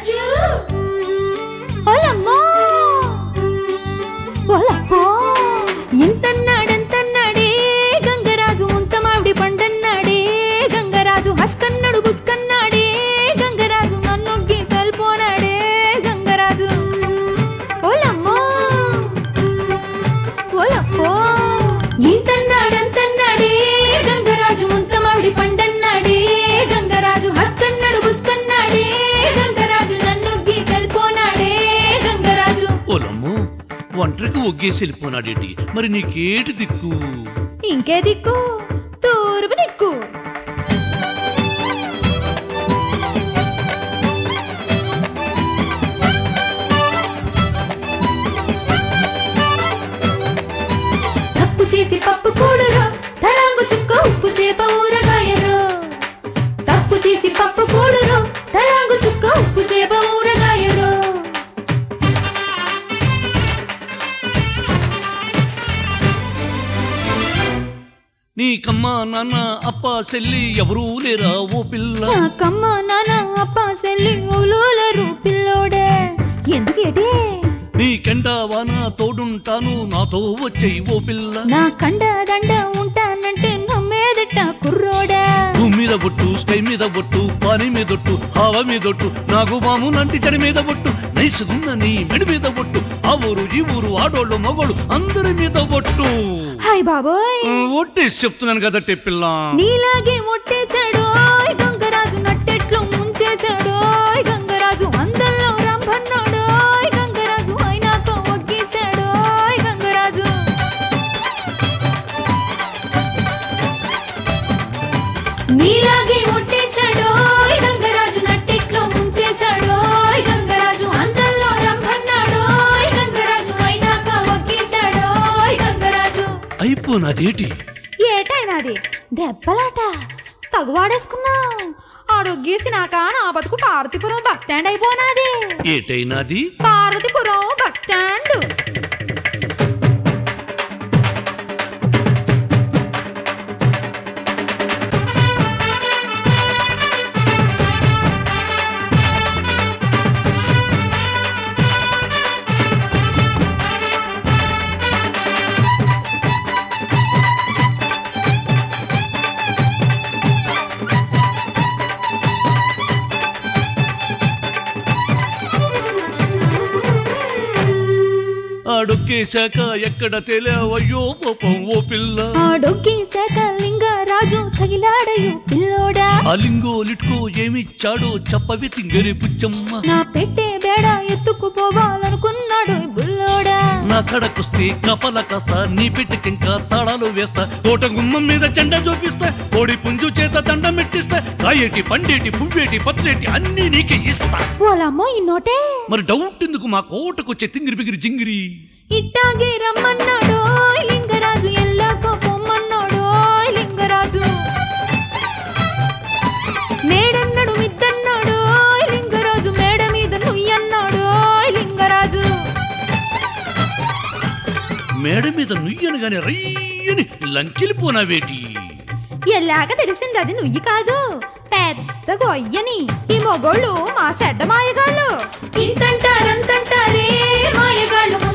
గంగరాజు ఓలమ్మో ఓలప్పో ఇంతన్నాడంతన్నాడే గంగరాజు ముంత మామిడి పండన్నాడే గంగరాజు హస్కన్నాడు బుస్కన్నాడే గంగరాజు నన్నొగ్గి సల్పోనాడే గంగరాజు ఓలమ్మో ఓలప్పో ఇంతన్నాడంతన్నాడే గంగరాజు ముంత మామిడి పండన్నాడే గంగరాజు హస్కన్నాడు బుస్కన్నాడే గంగరాజు నన్ను గీసెల్పోనాడే గంగరాజు ఓలమ్మో ఒంటరికి ఒగ్గేసి వెళ్ళిపోనాడేటి మరి నీకేటి దిక్కు ఇంకే దిక్కు తూర్పు దిక్కు తప్పు చేసి పప్పు కూడురో తలాంగు చుక్క ఉప్పు చేప ఊరగాయరో తప్పు చేసి పప్పు కూడురో తలాంగు చుక్క ఉప్పు చేప ఊరగాయరో నీకమ్మా నాన్న అప్ప చెల్లి ఎవరూ లేరా ఓ పిల్ల నాకమ్మ నాన్న అప్ప సెల్లి ఓలోలరు పిల్లోడే ఎందుకేటే నీకెండ వాన తోడుంటాను నాతో వచ్చేయి ఓ పిల్ల నా కండ దండ ఉంటానంటే నమ్మేదట కుర్రోడా భూమి మీద బొట్టు స్కై మీద బొట్టు పాని మీద ఒట్టు హావ మీద ఒట్టు నాకు బాము నంటి జడి మీద బొట్టు నైసుగున్న నీ మెడి మీద బొట్టు ఆ ఊరు ఈ ఊరు ఆడోళ్ళు మగోళ్ళు అందరి మీద బొట్టు హాయ్ బాబోయ్ ఒట్టేసి చెప్తున్నాను కదట్టే పిల్ల నీలాగే ఒట్టేశాడు గంగరాజు నట్టెట్లో ముంచేశాడు గంగరాజు అందల్లో రంభన్నాడు గంగరాజు అయినాక ఒగ్గేశాడు గంగరాజు నీలాగే ఒట్టేశాడో గంగరాజు నట్టెట్లో ముంచేశాడో గంగరాజు అందల్లో రంభన్నాడో గంగరాజు అయినాక ఒగ్గేశాడో గంగరాజు అయిపోనాదేటి ఏటైనాది దెబ్బలాట తగువాడేసుకున్నాం ఆడొగ్గేసినాక నా బతుకు పార్వతీపురం బస్ స్టాండ్ అయిపోనాది ఏటైనాది పార్వతీపురం బస్ స్టాండ్ ఆడొక్కేశాక ఎక్కడ తేలావయ్యో పాపం ఓ పిల్ల ఆడొగ్గేశాక లింగరాజు తగిలాడయు పిల్లోడా ఆ లింగో లిట్కో ఏమిచ్చాడో చెప్పవి తింగరి పుచ్చమ్మ నా పెట్టే బేడ ఎత్తుకుపోవాలనుకున్నాడు ఈ బుల్లోడా నా కడకొస్తే కపల కాస్త నీ పెట్టికింకా తాళాలు వేస్తా తోట గుమ్మం మీద జెండా చూపిస్తా కోడి పుంజు చేత దండం పెట్టిస్తా కాయేటి పండేటి పువ్వేటి పత్రేటి అన్ని నీకే ఇస్తా ఓలమ్మో ఈ నోటే మరి డౌట్ ఎందుకు మా కోటకొచ్చే తింగిరి బిగిరి జింగిరి ఇట్టాగే రమ్మన్నాడు లింగరాజు ఎల్లాకో పొమ్మన్నాడు లింగరాజు మేడన్నాడు మిద్దన్నాడు లింగరాజు మేడ మీద నుయ్యన్నాడు లింగరాజు మేడ మీద నుయ్యను గాని రయ్యని లంకిలిపోనావేటి ఎలాగ తెలిసింది అది నుయ్యి కాదు పెద్ద గొయ్యని ఈ మొగోళ్ళు మా సెడ్డ మాయగాళ్ళు ఇంతంటారంతంటారే మాయగాళ్ళు